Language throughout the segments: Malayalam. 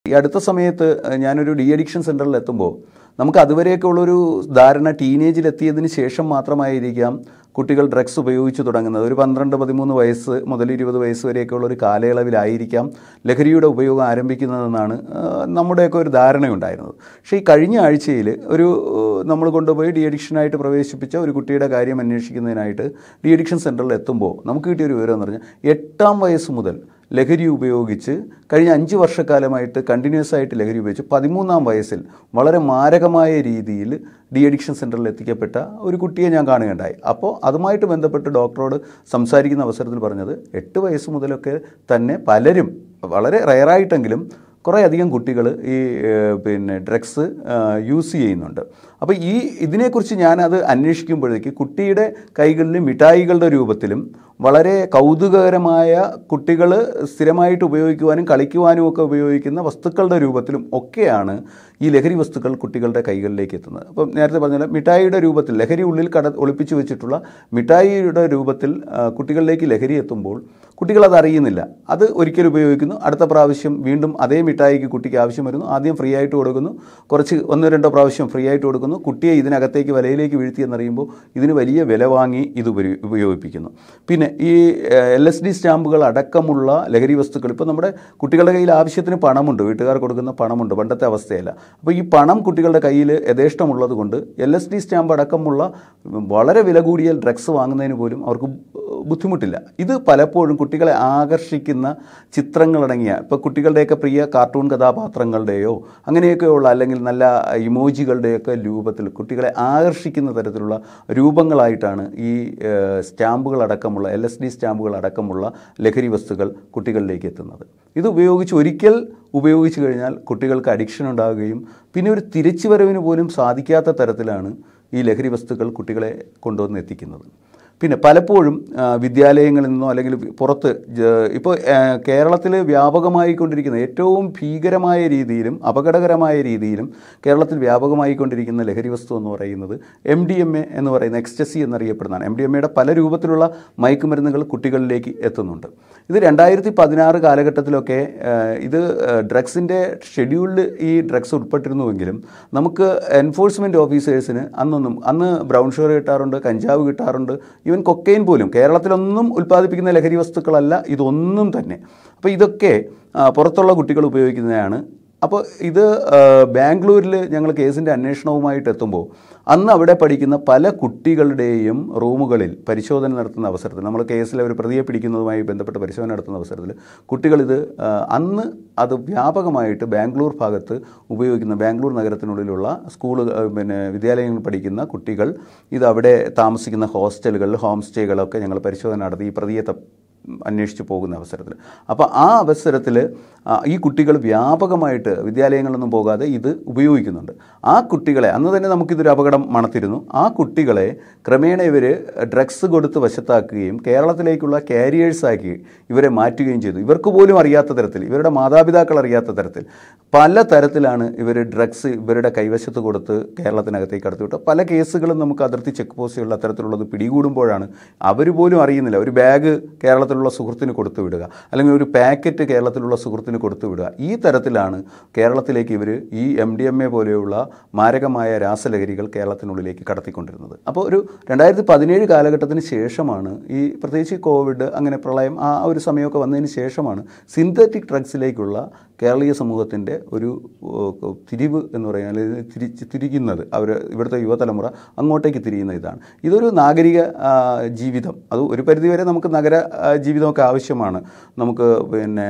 ഈ അടുത്ത സമയത്ത് ഏഹ്, ഞാനൊരു ഡി അഡിക്ഷൻ സെൻറ്ററിൽ എത്തുമ്പോൾ നമുക്ക് അതുവരെയൊക്കെ ഉള്ളൊരു ധാരണ ടീനേജിൽ എത്തിയതിന് ശേഷം മാത്രമായിരിക്കാം കുട്ടികൾ ഡ്രഗ്സ് ഉപയോഗിച്ച് തുടങ്ങുന്നത് ഒരു പന്ത്രണ്ട് പതിമൂന്ന് വയസ്സ് മുതൽ ഇരുപത് വയസ്സ് വരെയൊക്കെ ഉള്ള ഒരു കാലയളവിലായിരിക്കാം ലഹരിയുടെ ഉപയോഗം ആരംഭിക്കുന്നതെന്നാണ് ഏഹ്, നമ്മുടെയൊക്കെ ഒരു ധാരണയുണ്ടായിരുന്നത് പക്ഷേ ഈ കഴിഞ്ഞ ആഴ്ചയിൽ ഒരു ഏഹ്, നമ്മൾ കൊണ്ടുപോയി ഡി അഡിക്ഷനായിട്ട് പ്രവേശിപ്പിച്ച ഒരു കുട്ടിയുടെ കാര്യം അന്വേഷിക്കുന്നതിനായിട്ട് ഡി അഡിക്ഷൻ സെൻറ്ററിൽ എത്തുമ്പോൾ നമുക്ക് കിട്ടിയൊരു വിവരം എന്ന് പറഞ്ഞാൽ എട്ടാം വയസ്സ് മുതൽ ലഹരി ഉപയോഗിച്ച് കഴിഞ്ഞ അഞ്ച് വർഷക്കാലമായിട്ട് കണ്ടിന്യൂസ് ആയിട്ട് ലഹരി ഉപയോഗിച്ച് പതിമൂന്നാം വയസ്സിൽ വളരെ മാരകമായ രീതിയിൽ ഡി അഡിക്ഷൻ സെൻറ്ററിൽ എത്തിക്കപ്പെട്ട ഒരു കുട്ടിയെ ഞാൻ കാണുകയുണ്ടായി അപ്പോൾ അതുമായിട്ട് ബന്ധപ്പെട്ട് ഡോക്ടറോട് സംസാരിക്കുന്ന അവസരത്തിൽ പറഞ്ഞത് എട്ട് വയസ്സ് മുതലൊക്കെ തന്നെ പലരും വളരെ റയറായിട്ടെങ്കിലും കുറേ അധികം കുട്ടികൾ ഈ ഏഹ്, പിന്നെ ഡ്രഗ്സ് യൂസ് ചെയ്യുന്നുണ്ട് അപ്പോൾ ഈ ഇതിനെക്കുറിച്ച് ഞാനത് അന്വേഷിക്കുമ്പോഴേക്ക് കുട്ടിയുടെ കൈകളിൽ മിഠായികളുടെ രൂപത്തിലും വളരെ കൗതുകകരമായ കുട്ടികൾ സ്ഥിരമായിട്ട് ഉപയോഗിക്കുവാനും കളിക്കുവാനും ഒക്കെ ഉപയോഗിക്കുന്ന വസ്തുക്കളുടെ രൂപത്തിലും ഒക്കെയാണ് ഈ ലഹരി വസ്തുക്കൾ കുട്ടികളുടെ കൈകളിലേക്ക് എത്തുന്നത് അപ്പം നേരത്തെ പറഞ്ഞ പോലെ മിഠായിയുടെ രൂപത്തിൽ ലഹരി ഉള്ളിൽ കട ഒളിപ്പിച്ചു വെച്ചിട്ടുള്ള മിഠായിയുടെ രൂപത്തിൽ ആ, കുട്ടികളിലേക്ക് ലഹരി എത്തുമ്പോൾ കുട്ടികൾ അത് അറിയുന്നില്ല അത് ഒരിക്കൽ ഉപയോഗിക്കുന്നു അടുത്ത പ്രാവശ്യം വീണ്ടും അതേ മിഠായിക്ക് കുട്ടിക്ക് ആവശ്യം വരുന്നു ആദ്യം ഫ്രീ ആയിട്ട് കൊടുക്കുന്നു കുറച്ച് ഒന്നോ രണ്ടോ പ്രാവശ്യം ഫ്രീ ആയിട്ട് കൊടുക്കുന്നു കുട്ടിയെ ഇതിനകത്തേക്ക് വലയിലേക്ക് വീഴ്ത്തി എന്നറിയുമ്പോൾ ഇതിന് വലിയ വില വാങ്ങി ഇത് ഉപരി- ഉപയോഗിപ്പിക്കുന്നു പിന്നെ ഈ എൽ എസ് ഡി സ്റ്റാമ്പുകൾ അടക്കമുള്ള ലഹരി വസ്തുക്കൾ ഇപ്പോൾ നമ്മുടെ കുട്ടികളുടെ കയ്യിൽ ആവശ്യത്തിന് പണമുണ്ട് വീട്ടുകാർ കൊടുക്കുന്ന പണമുണ്ട് പണ്ടത്തെ അവസ്ഥയല്ല അപ്പോൾ ഈ പണം കുട്ടികളുടെ കയ്യിൽ യഥേഷ്ടമുള്ളത് കൊണ്ട് എൽ എസ് ഡി സ്റ്റാമ്പ് അടക്കമുള്ള വളരെ വില കൂടിയ ഡ്രഗ്സ് വാങ്ങുന്നതിന് പോലും അവർക്ക് ബുദ്ധിമുട്ടില്ല ഇത് പലപ്പോഴും കുട്ടികളെ ആകർഷിക്കുന്ന ചിത്രങ്ങളടങ്ങിയ ഇപ്പോൾ കുട്ടികളുടെയൊക്കെ പ്രിയ കാർട്ടൂൺ കഥാപാത്രങ്ങളുടെയോ അങ്ങനെയൊക്കെയുള്ള അല്ലെങ്കിൽ നല്ല ഇമോജികളുടെയൊക്കെ രൂപത്തിൽ കുട്ടികളെ ആകർഷിക്കുന്ന തരത്തിലുള്ള രൂപങ്ങളായിട്ടാണ് ഈ ഏഹ്, സ്റ്റാമ്പുകൾ അടക്കമുള്ള എൽ എസ് ഡി സ്റ്റാമ്പുകൾ അടക്കമുള്ള ലഹരി വസ്തുക്കൾ കുട്ടികളിലേക്ക് എത്തുന്നത് ഇത് ഉപയോഗിച്ച് ഒരിക്കൽ ഉപയോഗിച്ച് കഴിഞ്ഞാൽ കുട്ടികൾക്ക് അഡിക്ഷൻ ഉണ്ടാകുകയും പിന്നെ ഒരു തിരിച്ചുവരവിന് പോലും സാധിക്കാത്ത തരത്തിലാണ് ഈ ലഹരി വസ്തുക്കൾ കുട്ടികളെ കൊണ്ടുവന്ന് എത്തിക്കുന്നത് പിന്നെ പലപ്പോഴും ആ, വിദ്യാലയങ്ങളിൽ നിന്നോ അല്ലെങ്കിൽ പുറത്ത് ജ- ഇപ്പോൾ കേരളത്തിൽ വ്യാപകമായിക്കൊണ്ടിരിക്കുന്ന ഏറ്റവും ഭീകരമായ രീതിയിലും അപകടകരമായ രീതിയിലും കേരളത്തിൽ വ്യാപകമായിക്കൊണ്ടിരിക്കുന്ന ലഹരി വസ്തു എന്ന് പറയുന്നത് എം ഡി എം എ എന്ന് പറയുന്ന എക്സ്റ്റസി എന്നറിയപ്പെടുന്നതാണ് എം ഡി എം എയുടെ പല രൂപത്തിലുള്ള മയക്കുമരുന്നുകൾ കുട്ടികളിലേക്ക് എത്തുന്നുണ്ട് ഇത് രണ്ടായിരത്തി പതിനാറ് കാലഘട്ടത്തിലൊക്കെ ആ, ഇത് ഡ്രഗ്സിൻ്റെ ഷെഡ്യൂളിൽ ഈ ഡ്രഗ്സ് ഉൾപ്പെട്ടിരുന്നുവെങ്കിലും നമുക്ക് എൻഫോഴ്സ്മെൻറ്റ് ഓഫീസേഴ്സിന് അന്നൊന്നും അന്ന് ബ്രൗൺ ഷുഗർ കിട്ടാറുണ്ട് കഞ്ചാവ് കിട്ടാറുണ്ട് ഈവൻ കൊക്കൈൻ പോലും കേരളത്തിലൊന്നും ഉൽപ്പാദിപ്പിക്കുന്ന ലഹരി വസ്തുക്കളല്ല ഇതൊന്നും തന്നെ അപ്പോൾ ഇതൊക്കെ ആ, പുറത്തുള്ള കുട്ടികൾ ഉപയോഗിക്കുന്നതാണ് അപ്പോൾ ഇത് ആ, ബാംഗ്ലൂരിൽ ഞങ്ങൾ കേസിൻ്റെ അന്വേഷണവുമായിട്ട് എത്തുമ്പോൾ അന്ന് അവിടെ പഠിക്കുന്ന പല കുട്ടികളുടെയും റൂമുകളിൽ പരിശോധന നടത്തുന്ന അവസരത്തിൽ നമ്മൾ കേസിൽ അവർ പ്രതിയെ പിടിക്കുന്നതുമായി ബന്ധപ്പെട്ട് പരിശോധന നടത്തുന്ന അവസരത്തിൽ കുട്ടികളിത് ആ, അന്ന് അത് വ്യാപകമായിട്ട് ബാംഗ്ലൂർ ഭാഗത്ത് ഉപയോഗിക്കുന്ന ബാംഗ്ലൂർ നഗരത്തിനുള്ളിലുള്ള സ്കൂൾ പിന്നെ വിദ്യാലയങ്ങളിൽ പഠിക്കുന്ന കുട്ടികൾ ഇത് അവിടെ താമസിക്കുന്ന ഹോസ്റ്റലുകൾ ഹോം സ്റ്റേകളൊക്കെ ഞങ്ങൾ പരിശോധന നടത്തി ഈ പ്രതിയെ തപ്പ് അന്വേഷിച്ച് പോകുന്ന അവസരത്തിൽ അപ്പോൾ ആ അവസരത്തിൽ ഈ കുട്ടികൾ വ്യാപകമായിട്ട് വിദ്യാലയങ്ങളിലൊന്നും പോകാതെ ഇത് ഉപയോഗിക്കുന്നുണ്ട് ആ കുട്ടികളെ അന്ന് തന്നെ നമുക്കിതൊരു അപകടം മണത്തിരുന്നു ആ കുട്ടികളെ ക്രമേണ ഇവർ ഡ്രഗ്സ് കൊടുത്ത് വശത്താക്കുകയും കേരളത്തിലേക്കുള്ള കാരിയേഴ്സാക്കി ഇവരെ മാറ്റുകയും ചെയ്തു ഇവർക്ക് പോലും അറിയാത്ത തരത്തിൽ ഇവരുടെ മാതാപിതാക്കൾ അറിയാത്ത തരത്തിൽ പല തരത്തിലാണ് ഇവർ ഡ്രഗ്സ് ഇവരുടെ കൈവശത്ത് കൊടുത്ത് കേരളത്തിനകത്തേക്ക് കടത്തിവിട്ടു പല കേസുകളും നമുക്ക് അതിർത്തി ചെക്ക് പോസ്റ്റുകളിൽ അത്തരത്തിലുള്ളത് പിടികൂടുമ്പോഴാണ് അവർ പോലും അറിയുന്നില്ല ഒരു ബാഗ് കേരളത്തിലുള്ള സുഹൃത്തിന് കൊടുത്തു വിടുക അല്ലെങ്കിൽ ഒരു പാക്കറ്റ് കേരളത്തിലുള്ള സുഹൃത്തിന് കൊടുത്തു വിടുക ഈ തരത്തിലാണ് കേരളത്തിലേക്ക് ഇവർ ഈ എം ഡി എം എ പോലെയുള്ള മാരകമായ രാസലഹരികൾ കേരളത്തിനുള്ളിലേക്ക് കടത്തിക്കൊണ്ടിരുന്നത് അപ്പോൾ ഒരു രണ്ടായിരത്തി പതിനേഴ് കാലഘട്ടത്തിന് ശേഷമാണ് ഈ പ്രത്യേകിച്ച് ഈ കോവിഡ് അങ്ങനെ പ്രളയം ആ ഒരു സമയമൊക്കെ വന്നതിന് ശേഷമാണ് സിന്തറ്റിക് ഡ്രഗ്സിലേക്കുള്ള കേരളീയ സമൂഹത്തിൻ്റെ ഒരു ഓ, തിരിവ് എന്ന് പറയുന്നത് അല്ലെങ്കിൽ തിരിച്ച് തിരിക്കുന്നത് അവർ ഇവിടുത്തെ യുവതലമുറ അങ്ങോട്ടേക്ക് തിരിയുന്ന ഇതാണ് ഇതൊരു നാഗരിക ആ, ജീവിതം അത് ഒരു പരിധിവരെ നമുക്ക് നഗര ആ, ജീവിതമൊക്കെ ആവശ്യമാണ് നമുക്ക് പിന്നെ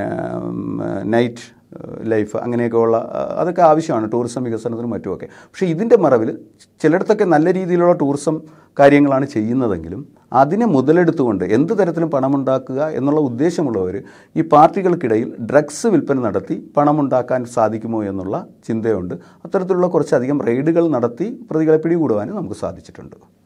നൈറ്റ് ലൈഫ് അങ്ങനെയൊക്കെയുള്ള ആ, അതൊക്കെ ആവശ്യമാണ് ടൂറിസം വികസനത്തിനും മറ്റുമൊക്കെ പക്ഷേ ഇതിൻ്റെ മറവിൽ ചിലയിടത്തൊക്കെ നല്ല രീതിയിലുള്ള ടൂറിസം കാര്യങ്ങളാണ് ചെയ്യുന്നതെങ്കിലും അതിനെ മുതലെടുത്തുകൊണ്ട് എന്ത് തരത്തിലും പണമുണ്ടാക്കുക എന്നുള്ള ഉദ്ദേശമുള്ളവർ ഈ പാർട്ടികൾക്കിടയിൽ ഡ്രഗ്സ് വിൽപ്പന നടത്തി പണമുണ്ടാക്കാൻ സാധിക്കുമോ എന്നുള്ള ചിന്തയുണ്ട് അത്തരത്തിലുള്ള കുറച്ചധികം റെയ്ഡുകൾ നടത്തി പ്രതികളെ പിടികൂടുവാനും നമുക്ക് സാധിച്ചിട്ടുണ്ട്